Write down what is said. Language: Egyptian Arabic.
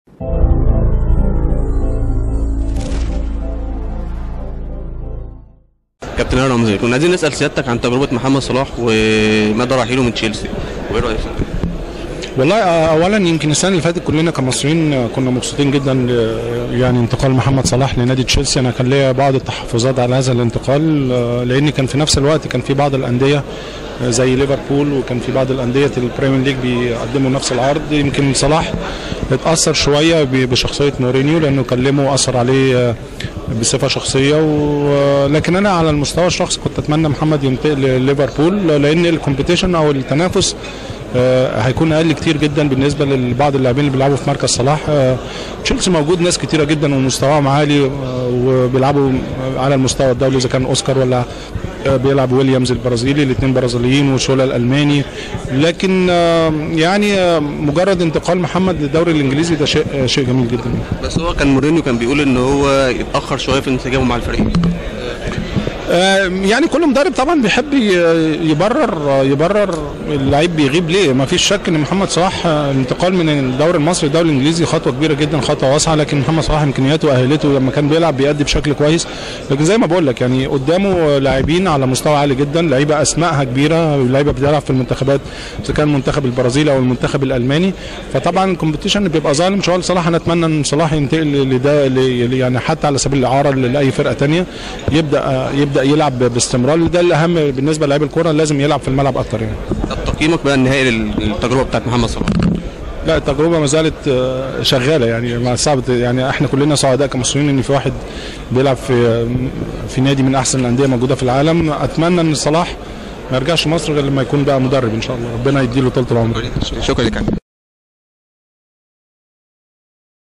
كابتن هاني رمزي كنا عايزين نسال سيادتك عن تجربه محمد صلاح ومدى رحيله من تشيلسي وايه رايك والله آه، اولا يمكن السنه اللي فاتت كلنا كمصريين آه، كنا مبسوطين جدا ل- يعني انتقال محمد صلاح لنادي تشيلسي انا كان ليا بعض التحفظات على هذا الانتقال آه، لان كان في نفس الوقت كان في بعض الانديه آه، زي ليفربول وكان في بعض الانديه البريمير ليج بيقدموا نفس العرض يمكن صلاح اتاثر شويه ب- بشخصيه مورينيو لانه كلمه واثر عليه آه، بصفه شخصيه و... لكن انا على المستوى الشخصي كنت اتمنى محمد ينتقل لليفربول لان الكومبيتيشن او التنافس آه، هيكون اقل كتير جدا بالنسبه لبعض اللاعبين اللي بيلعبوا في مركز صلاح آه، تشيلسي موجود ناس كتيره جدا ومستواهم عالي آه، وبيلعبوا على المستوى الدولي اذا كان اوسكار ولا آه، بيلعب ويليامز البرازيلي الاثنين برازيليين وشولا الالماني لكن آه، يعني آه، مجرد انتقال محمد للدوري الانجليزي ده شيء آه، شيء جميل جدا بس هو كان مورينيو كان بيقول ان هو اتاخر شويه في انسجامه مع الفريق آه، يعني كل مدرب طبعا بيحب ي- يبرر يبرر اللعيب بيغيب ليه ما فيش شك ان محمد صلاح آه، الانتقال من الدوري المصري للدوري الانجليزي خطوه كبيره جدا خطوه واسعه لكن محمد صلاح امكانياته واهلته لما كان بيلعب بيأدي بشكل كويس لكن زي ما بقول لك يعني قدامه لاعبين على مستوى عالي جدا لعيبه اسمائها كبيره لعيبه بتلعب في المنتخبات اذا كان المنتخب البرازيلي او المنتخب الالماني فطبعا الكومبيتيشن بيبقى ظالم شويه لصلاح انا اتمنى ان صلاح ينتقل لده ل- يعني حتى على سبيل الاعاره لاي فرقه تانية يبدا يبدا يلعب باستمرار ده الاهم بالنسبه للاعيب الكوره لازم يلعب في الملعب اكتر يعني طب تقييمك بقى النهائي للتجربه بتاعت محمد صلاح لا التجربه ما زالت آه، شغاله يعني ما صعب يعني احنا كلنا سعداء كمصريين ان في واحد بيلعب في في نادي من احسن الانديه موجوده في العالم اتمنى ان صلاح ما يرجعش مصر غير لما يكون بقى مدرب ان شاء الله ربنا يديله طول العمر شكرا لك